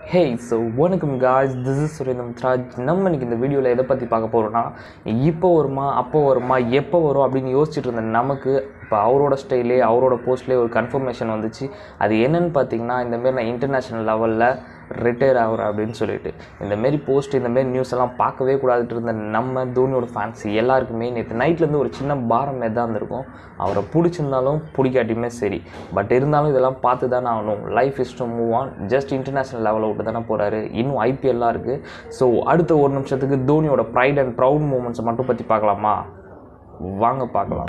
ஹே so வணக்கம் guys this is Surendam Raj நம்ம இன்னைக்கு இந்த வீடியோவில் எதை பற்றி பார்க்க போகிறோம்னா இப்போ வருமா அப்போ வருமா எப்போ வரும் அப்படின்னு யோசிச்சுட்டு இருந்த நமக்கு இப்போ அவரோட ஸ்டைலே அவரோட போஸ்ட்லேயே ஒரு கன்ஃபர்மேஷன் வந்துச்சு அது என்னன்னு பார்த்தீங்கன்னா இந்தமாரி நான் இன்டர்நேஷ்னல் லெவலில் ரிட்டையர் ஆகிறேன் அப்படின்னு சொல்லிட்டு இந்தமாரி போஸ்ட் இந்தமாரி நியூஸ் எல்லாம் பார்க்கவே கூடாதுட்டு இருந்த நம்ம தோனியோட ஃபேன்ஸ் எல்லாருக்குமே நேற்று நைட்லேருந்து ஒரு சின்ன பாரம் தான் இருந்திருக்கும் அவரை பிடிச்சிருந்தாலும் பிடிக்காட்டியுமே சரி பட் இருந்தாலும் இதெல்லாம் பார்த்து தானே ஆகணும் life is to move on just international லெவலில் விட்டு தானே போகிறாரு இன்னும் ஐபிஎல்லாம் இருக்குது ஸோ அடுத்த ஒரு நிமிஷத்துக்கு தோனியோட ப்ரைட் அண்ட் ப்ரௌட் மூமெண்ட்ஸை மட்டும் பற்றி பார்க்கலாமா வாங்க பார்க்கலாம்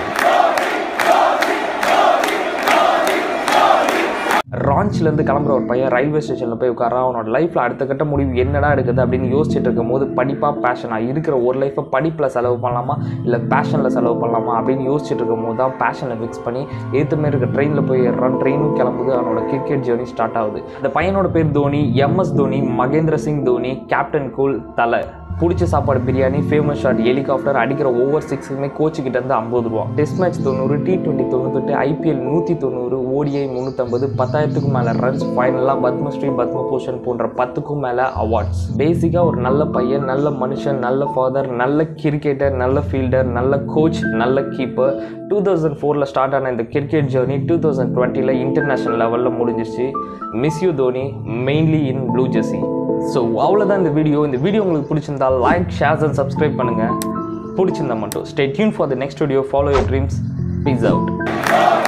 ராஞ்சிலேருந்து கிளம்புற ஒரு பையன் ரயில்வே ஸ்டேஷனில் போய் உட்காரா அவனோட லைஃப்பில் அடுத்த கட்ட முடிவு என்னடா எடுக்குது அப்படின்னு யோசிச்சுட்டு இருக்கும் போது படிப்பாக பேஷனாக இருக்கிற ஒரு லைஃப்பை படிப்பில் செலவு பண்ணலாமா இல்லை பேஷனில் செலவு பண்ணலாமா அப்படின்னு யோசிச்சுட்டு இருக்கும் போது தான் பேஷனை ஃபிக்ஸ் பண்ணி ஏற்ற மாரி இருக்க ட்ரெயினில் போய் ஏறுறான் ட்ரெயினும் கிளம்புது அவனோட கிரிக்கெட் ஜேர்னி ஸ்டார்ட் ஆகுது அந்த பையனோட பேர் Dhoni MS Dhoni Mahendra Singh Dhoni captain cool தலை பிடிச்ச சாப்பாடு பிரியாணி ஃபேமஸ் ஷாட் ஹெலிகாப்டர் அடிக்கிற ஒவ்வொரு சிக்ஸுக்குமே கோச்சுக்கிட்ட இருந்து ஐம்பது ரூபா டெஸ்ட் மேட்ச் தொண்ணூறு டி டுவெண்ட்டி தொண்ணூத்தெட்டு ஐபிஎல் நூற்றி தொண்ணூறு ஓடிஐ முந்நூற்றம்பது பத்தாயிரத்துக்கும் மேலே ரன்ஸ் ஃபைனலாக பத்மஸ்ரீ பத்மபூஷன் போன்ற பத்துக்கும் மேலே அவார்ட்ஸ் பேசிக்காக ஒரு நல்ல பையன் நல்ல மனுஷன் நல்ல ஃபாதர் நல்ல கிரிக்கெட்டர் நல்ல ஃபீல்டர் நல்ல கோச் நல்ல கீப்பர் டூ தௌசண்ட் ஃபோரில் ஸ்டார்ட் ஆன இந்த கிரிக்கெட் ஜேர்னி டூ தௌசண்ட் டுவெண்ட்டியில் இன்டர்நேஷ்னல் லெவலில் முடிஞ்சிருச்சு miss you Dhoni mainly in blue jersey so அவ்வளோதான் இந்த வீடியோ இந்த வீடியோ உங்களுக்கு பிடிச்சிருந்தா லைக் ஷேர்ஸ் அண்ட் சப்ஸ்கிரைப் பண்ணுங்கள் பிடிச்சிருந்தா மட்டும் stay tuned for the next video follow your dreams peace out